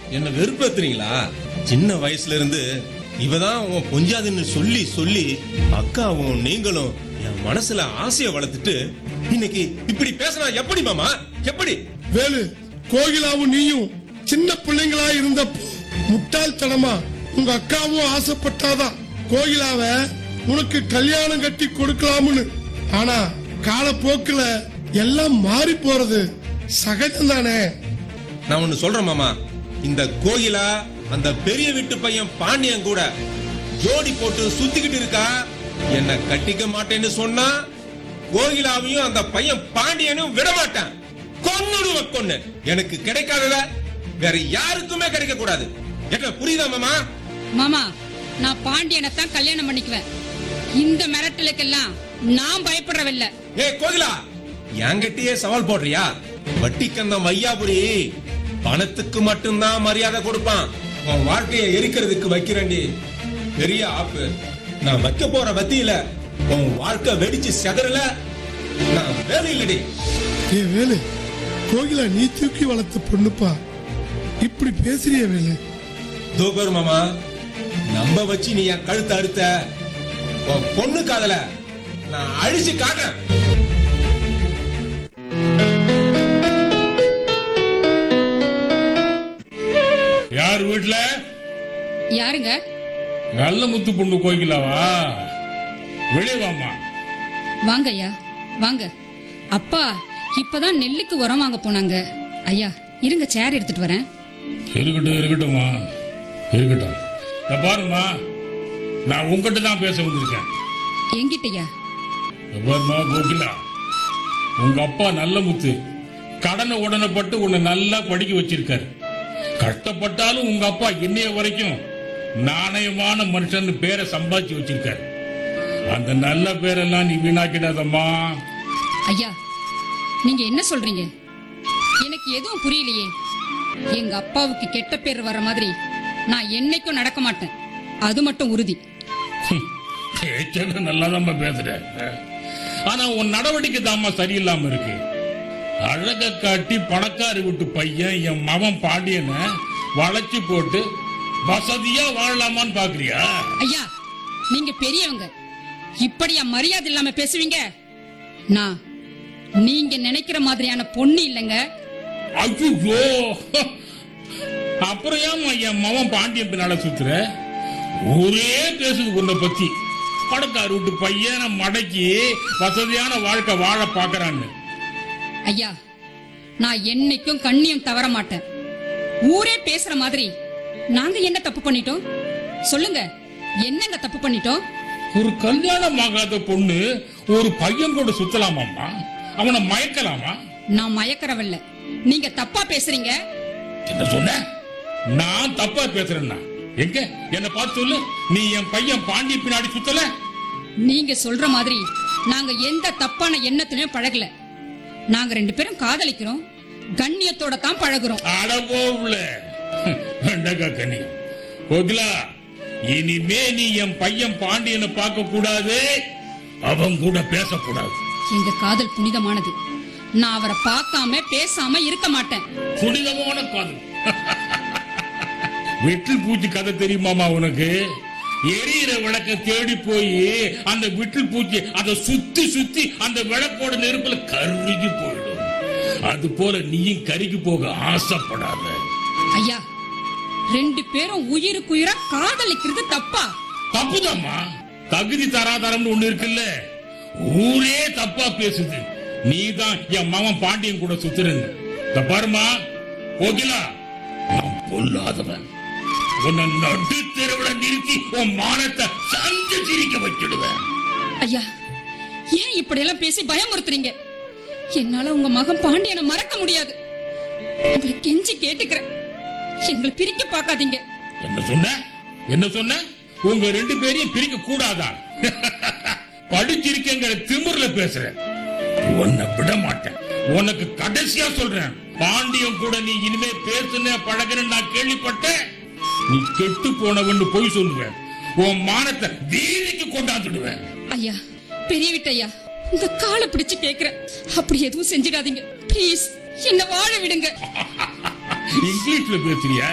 என்ன வெறுப்பேத்துறீங்களா சின்ன வயசுல இருந்து இவதான் உன் பொஞ்சாதுன்னு சொல்லி சொல்லி அக்காவும் நீங்களும் என் மனசுல ஆசைய வளர்த்துட்டு இன்னைக்கு இப்படி பேசினா எப்படி மாமா எப்படி வேலு கோகிலாவும் நீயும் சின்ன பிள்ளைங்களா இருந்தப்போ முட்டாள்தனமா உங்க அக்காவும் ஆசைப்பட்டாதான் கோகிலாவ உனக்கு கல்யாணம் கட்டி கொடுக்கலாம்னு ஆனா காலப்போக்குல எல்லாம் மாறி போறது சகஜம் தானே நான் ஒண்ணு சொல்றேன் மாமா இந்த கோயிலா அந்த பெரிய வீட்டு பையன் பாண்டியன் கூட ஜோடி போட்டு சுத்திக்கிட்டு இருக்கா என்ன கட்டிக்க மாட்டேன்னு சொன்னா கோகிலாவையும் அந்த பையன் பாண்டியனும் விட மாட்டேன் கொன்னுடுவ கொன்னு எனக்கு கிடைக்காதத வேற யாருக்குமே கிடைக்க கூடாது என்ன புரியுதா மாமா மாமா நான் பாண்டியனை தான் கல்யாணம் பண்ணிக்குவேன் இந்த மிரட்டலுக்கெல்லாம் நான் பயப்படுறவில்ல ஏ கோகிலா என்கிட்டயே சவால் போடுறியா வட்டிக்கந்தம் வையாபுரி பணத்துக்கு மட்டும்தான் மரியாதை கொடுப்பான் உன் வாழ்க்கையை எரிக்கிறதுக்கு வைக்கிறேன்டி பெரிய ஆப்பு நான் வைக்க போற வத்தியில உன் வாழ்க்கை வெடிச்சு செதறல நான் வேலை இல்லடி ஏ வேலு கோகிலா நீ தூக்கி வளர்த்த பொண்ணுப்பா இப்படி பேசுறிய வேலு தூபர் மாமா நம்ப வச்சு நீ என் கழுத்தை அறுத்த உன் பொண்ணு காதல நான் அழிச்சு காட்டேன் யார் வீட்ல யாருங்க நல்ல முத்து பொண்ணு கோயிலாவா வெளியே வாம்மா வாங்க ஐயா வாங்க அப்பா இப்பதான் நெல்லுக்கு உரம் வாங்க போனாங்க ஐயா இருங்க சேர் எடுத்துட்டு வரேன் இருக்கட்டும் இருக்கட்டும்மா இருக்கட்டும் இந்த பாரும்மா நான் உங்ககிட்ட தான் பேச வந்திருக்கேன் எங்கிட்டயா இந்த பாரும்மா கோகிலா உங்க அப்பா நல்ல முத்து கடனை உடனே பட்டு உன்னை நல்லா படிக்க வச்சிருக்காரு கஷ்டப்பட்டாலும் உங்க அப்பா இன்னைய வரைக்கும் நாணயமான மனுஷன் பேரை சம்பாதிச்சு வச்சிருக்காரு அந்த நல்ல பேரெல்லாம் நீ வீணாக்கிடாதம்மா ஐயா நீங்க என்ன சொல்றீங்க எனக்கு எதுவும் புரியலையே எங்க அப்பாவுக்கு கெட்ட பேர் வர மாதிரி நான் என்னைக்கும் நடக்க மாட்டேன் அது மட்டும் உறுதி பேச்செல்லாம் நல்லா பேசுற ஆனா உன் நடவடிக்கை தாம்மா சரியில்லாம இருக்கு அழக காட்டி பணக்காரி விட்டு பையன் என் மவன் பாண்டியனை வளைச்சு போட்டு வசதியா வாழலாமான்னு பாக்குறியா ஐயா நீங்க பெரியவங்க இப்படியா மரியாதை இல்லாம பேசுவீங்க நான் நீங்க நினைக்கிற மாதிரியான பொண்ணு இல்லைங்க ஐயோ அப்புறம் ஏம்மா என் மவன் பாண்டியன் பின்னால சுத்துற ஊரே பேசுது உன்னை பத்தி பணக்காரி விட்டு பையனை மடக்கி வசதியான வாழ்க்கை வாழ பாக்குறான்னு ஐயா நான் என்னைக்கும் கண்ணியம் தவற மாட்டேன் ஊரே பேசுற மாதிரி நாங்க என்ன தப்பு பண்ணிட்டோம் சொல்லுங்க என்னங்க தப்பு பண்ணிட்டோம் ஒரு கல்யாணம் ஆகாத பொண்ணு ஒரு பையன் கூட சுத்தலாமாம்மா அவனை மயக்கலாமா நான் மயக்கறவல்ல நீங்க தப்பா பேசுறீங்க என்ன சொன்ன நான் தப்பா பேசுறேன்னா எங்க என்ன பார்த்து சொல்லு நீ என் பையன் பாண்டி பின்னாடி சுத்தல நீங்க சொல்ற மாதிரி நாங்க எந்த தப்பான எண்ணத்திலையும் பழகல நாங்க ரெண்டு பேரும் காதலிக்கிறோம் கண்ணியத்தோட தான் பழகுறோம் அடவோவுல வெண்டக்கா கனி கோகிலா இனிமே நீ என் பையன் பாண்டியனை பார்க்க கூடாது அவன் கூட பேசக்கூடாது எங்க காதல் புனிதமானது நான் அவரை பார்க்காம பேசாம இருக்க மாட்டேன் புனிதமான காதல் வெற்றில் பூச்சி கதை தெரியுமாமா உனக்கு எரியிற விளக்க தேடி போய் அந்த விட்டில் பூச்சி அதை சுத்தி சுத்தி அந்த விளக்கோட நெருப்புல கருகி போயிடும் அது போல நீயும் கருகி போக ஆசைப்படாத ஐயா ரெண்டு பேரும் உயிருக்குயிரா காதலிக்கிறது தப்பா தப்புதாம்மா தகுதி தராதரம்னு ஒண்ணு இருக்குல்ல ஊரே தப்பா பேசுது நீதான் என் மகன் பாண்டியன் கூட சுத்துறன்னு இந்த பாருமா கோகிலா நான் பொல்லாதவன் உன்னை நடு தெருவுல நிறுத்தி உன் மானத்தை சந்து சிரிக்க வச்சிடுவேன் ஐயா ஏன் இப்படி எல்லாம் பேசி பயமுறுத்துறீங்க என்னால உங்க மகன் பாண்டியனை மறக்க முடியாது உங்களை கெஞ்சி கேட்டுக்கிறேன் எங்களை பிரிக்க பார்க்காதீங்க என்ன சொன்ன என்ன சொன்ன உங்க ரெண்டு பேரையும் பிரிக்க கூடாதா படிச்சிருக்கேங்கிற திமிர்ல பேசுறேன் உன்னை விட மாட்டேன் உனக்கு கடைசியா சொல்றேன் பாண்டியன் கூட நீ இனிமே பேசுன பழகுன நான் கேள்விப்பட்டேன் நீ கெட்டு போனவன்னு பொய் சொல்லுவேன் உன் மானத்தை வீதிக்கு கொண்டாந்துடுவேன் ஐயா பெரிய விட்டையா உங்க காலை பிடிச்சு கேக்குறேன் அப்படி எதுவும் செஞ்சிடாதீங்க ப்ளீஸ் என்ன வாழ விடுங்க இங்கிலீஷ்ல பேசுறியா